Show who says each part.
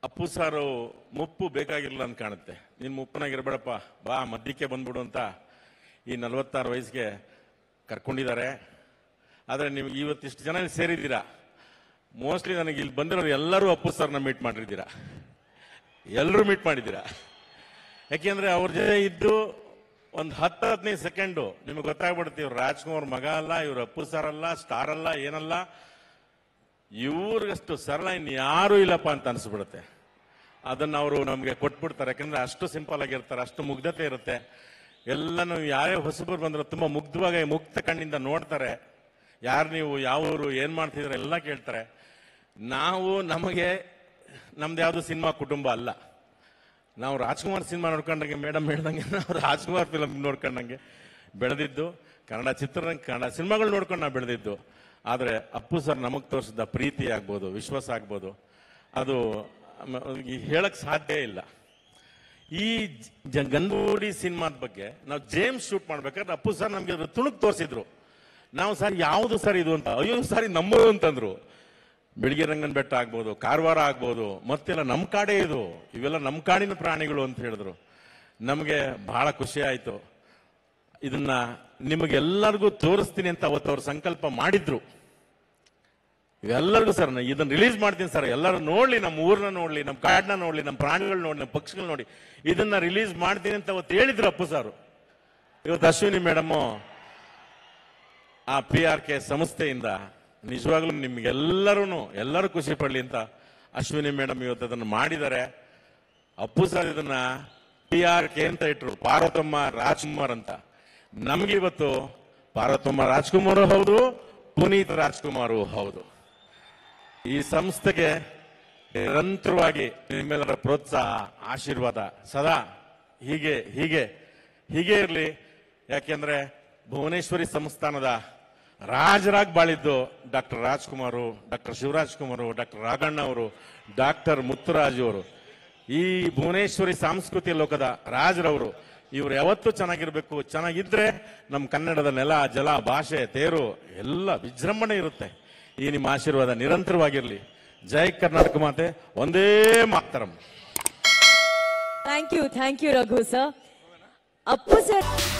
Speaker 1: ಅಪ್ಪು ಸಾರು ಮುಪ್ಪು ಬೇಕಾಗಿರಲಿಲ್ಲ ಅಂತ ಕಾಣುತ್ತೆ ನೀನು ಮುಪ್ಪನಾಗಿರ್ಬೇಡಪ್ಪ ಬಾ ಮಧ್ಯಕ್ಕೆ ಬಂದ್ಬಿಡು ಅಂತ ಈ ನಲವತ್ತಾರು ವಯಸ್ಸಿಗೆ ಕರ್ಕೊಂಡಿದ್ದಾರೆ ಆದರೆ ನೀವು ಇವತ್ತಿಷ್ಟು ಜನ ಇಲ್ಲಿ ಸೇರಿದ್ದೀರಾ ಮೋಸ್ಟ್ಲಿ ನನಗೆ ಇಲ್ಲಿ ಬಂದಿರೋರು ಎಲ್ಲರೂ ಅಪ್ಪು ಸರ್ನ ಮೀಟ್ ಮಾಡಿರ್ತೀರಾ ಎಲ್ಲರೂ ಮೀಟ್ ಮಾಡಿದ್ದೀರಾ ಯಾಕೆಂದ್ರೆ ಅವ್ರ ಜೊತೆ ಇದ್ದು ಒಂದು ಹತ್ತು ಹದಿನೈದು ಸೆಕೆಂಡು ನಿಮಗೆ ಗೊತ್ತಾಗ್ಬಿಡುತ್ತೆ ಇವ್ರು ರಾಜ್ಕುಮಾರ್ ಮಗ ಅಲ್ಲ ಇವ್ರು ಅಪ್ಪು ಸರ್ ಅಲ್ಲ ಸ್ಟಾರ್ ಅಲ್ಲ ಏನಲ್ಲ ಇವ್ರಿಗಷ್ಟು ಸರಳ ಇನ್ನು ಯಾರೂ ಇಲ್ಲಪ್ಪ ಅಂತ ಅನಿಸ್ಬಿಡುತ್ತೆ ಅದನ್ನ ಅವರು ನಮಗೆ ಕೊಟ್ಬಿಡ್ತಾರೆ ಯಾಕಂದ್ರೆ ಅಷ್ಟು ಸಿಂಪಲ್ ಆಗಿರ್ತಾರೆ ಅಷ್ಟು ಮುಗ್ಧತೆ ಇರುತ್ತೆ ಎಲ್ಲನೂ ಯಾರೇ ಹೊಸಬರು ಬಂದ್ರೆ ತುಂಬಾ ಮುಗ್ಧವಾಗಿ ಮುಕ್ತ ಕಣ್ಣಿಂದ ನೋಡ್ತಾರೆ ಯಾರು ನೀವು ಯಾವ ಊರು ಏನ್ ಮಾಡ್ತಿದ್ರೆ ಎಲ್ಲ ಕೇಳ್ತಾರೆ ನಾವು ನಮಗೆ ನಮ್ದು ಯಾವುದು ಸಿನಿಮಾ ಕುಟುಂಬ ಅಲ್ಲ ನಾವು ರಾಜ್ಕುಮಾರ್ ಸಿನಿಮಾ ನೋಡ್ಕೊಂಡಂಗೆ ಮೇಡಮ್ ಹೇಳ್ದಂಗೆ ನಾವು ರಾಜ್ಕುಮಾರ್ ಫಿಲಮ್ ನೋಡ್ಕೊಂಡಂಗೆ ಬೆಳೆದಿದ್ದು ಕನ್ನಡ ಚಿತ್ರರಂಗ ಕನ್ನಡ ಸಿನಿಮಾಗಳು ನೋಡ್ಕೊಂಡು ನಾವು ಬೆಳೆದಿದ್ದು ಆದರೆ ಅಪ್ಪು ಸರ್ ನಮಗೆ ತೋರಿಸಿದ ಪ್ರೀತಿ ಆಗ್ಬೋದು ವಿಶ್ವಾಸ ಆಗ್ಬೋದು ಅದು ಮ- ಈ ಹೇಳಕ್ ಸಾಧ್ಯ ಇಲ್ಲ ಈ ಜ- ಗಂಗೂಡಿ ಸಿನಿಮಾದ ಬಗ್ಗೆ ನಾವು ಜೇಮ್ಸ್ ಶೂಟ್ ಮಾಡ್ಬೇಕಾದ್ರೆ ಅಪ್ಪು ಸರ್ ನಮ್ಗೆ ಅದ್ರ ತುಣುಕ್ ತೋರಿಸಿದ್ರು ನಾವು ಸರ್ ಯಾವುದು ಸರ್ ಇದು ಅಂತ ಅಯ್ಯೋ ಸರ್ ಇದು ನಮ್ಮದು ಅಂತಂದ್ರು ಬೆಳಗ್ಗೆ ರಂಗನ ಬೆಟ್ಟ ಆಗ್ಬೋದು ಕಾರವಾರ ಆಗ್ಬೋದು ಮತ್ತೆಲ್ಲ ನಮ್ಮ ಕಾಡೇ ಇದು ಇವೆಲ್ಲ ನಮ್ಮ ಕಾಡಿನ ಪ್ರಾಣಿಗಳು ಅಂತ ಹೇಳಿದ್ರು ನಮಗೆ ಬಹಳ ಖುಷಿ ಆಯ್ತು ಇದನ್ನ ನಿಮಗೆಲ್ಲರಿಗೂ ತೋರಿಸ್ತೀನಿ ಅಂತ ಅವತ್ತು ಅವ್ರು ಸಂಕಲ್ಪ ಮಾಡಿದ್ರು ಇವೆಲ್ಲರಿಗೂ ಸರ್ ನಾನು ಇದನ್ನ ರಿಲೀಸ್ ಮಾಡ್ತೀನಿ ಸರ್ ಎಲ್ಲರೂ ನೋಡ್ಲಿ ನಮ್ಮ ಊರ್ನ ನೋಡ್ಲಿ ನಮ್ಮ ಕಾಡನ್ನ ನೋಡ್ಲಿ ನಮ್ಮ ಪ್ರಾಣಿಗಳು ನೋಡಿ ನಮ್ಮ ಪಕ್ಷಿಗಳು ನೋಡಿ ಇದನ್ನ ರಿಲೀಸ್ ಮಾಡ್ತೀನಿ ಅಂತ ಅವತ್ತು ಹೇಳಿದ್ರು ಅಪ್ಪು ಸಾರು ಇವತ್ತು ಅಶ್ವಿನಿ ಮೇಡಮು ಆ ಪಿ ಆರ್ ಕೆ ಸಂಸ್ಥೆಯಿಂದ ನಿಜವಾಗ್ಲೂ ನಿಮ್ಗೆಲ್ಲರೂ ಎಲ್ಲರೂ ಖುಷಿ ಪಡ್ಲಿ ಅಂತ ಅಶ್ವಿನಿ ಮೇಡಮ್ ಇವತ್ತು ಅದನ್ನು ಮಾಡಿದ್ದಾರೆ ಅಪ್ಪು ಸರ್ ಇದನ್ನ ಪಿ ಆರ್ ಕೆ ಅಂತ ಇಟ್ರು ಪಾರ್ವತಮ್ಮ ರಾಜ್ಕುಮಾರ್ ಅಂತ ನಮ್ಗೆ ಇವತ್ತು ಪಾರ್ವತಮ್ಮ ರಾಜ್ಕುಮಾರ್ ಹೌದು ಪುನೀತ್ ರಾಜ್ಕುಮಾರ್ ಹೌದು ಈ ಸಂಸ್ಥೆಗೆ ನಿರಂತರವಾಗಿ ನಿಮ್ಮೆಲ್ಲರ ಪ್ರೋತ್ಸಾಹ ಆಶೀರ್ವಾದ ಸದಾ ಹೀಗೆ ಹೀಗೆ ಹೀಗೆ ಇರಲಿ ಯಾಕೆಂದ್ರೆ ಭುವನೇಶ್ವರಿ ಸಂಸ್ಥಾನದ ರಾಜರಾಗಿ ಬಾಳಿದ್ದು doctor Rajkumar doctor Shivaraj Kumar doctor Raghanna ಅವರು ಡಾಕ್ಟರ್ ಮುತ್ತುರಾಜ್ ಅವರು ಈ ಭುವನೇಶ್ವರಿ ಸಾಂಸ್ಕೃತಿಕ ಲೋಕದ ರಾಜರವರು ಇವರು ಯಾವತ್ತೂ ಚೆನ್ನಾಗಿರ್ಬೇಕು ಚೆನ್ನಾಗಿದ್ರೆ ನಮ್ಮ ಕನ್ನಡದ ನೆಲ ಜಲ ಭಾಷೆ ತೇರು ಎಲ್ಲ ವಿಜೃಂಭಣೆ ಇರುತ್ತೆ ಈ ನಿಮ್ಮ ಆಶೀರ್ವಾದ ನಿರಂತರವಾಗಿರಲಿ ಜೈ ಕರ್ನಾಟಕ ಮಾತೆ ಒಂದೇ ಮಾತರಂ
Speaker 2: thank you thank you Raghu sir Appu sir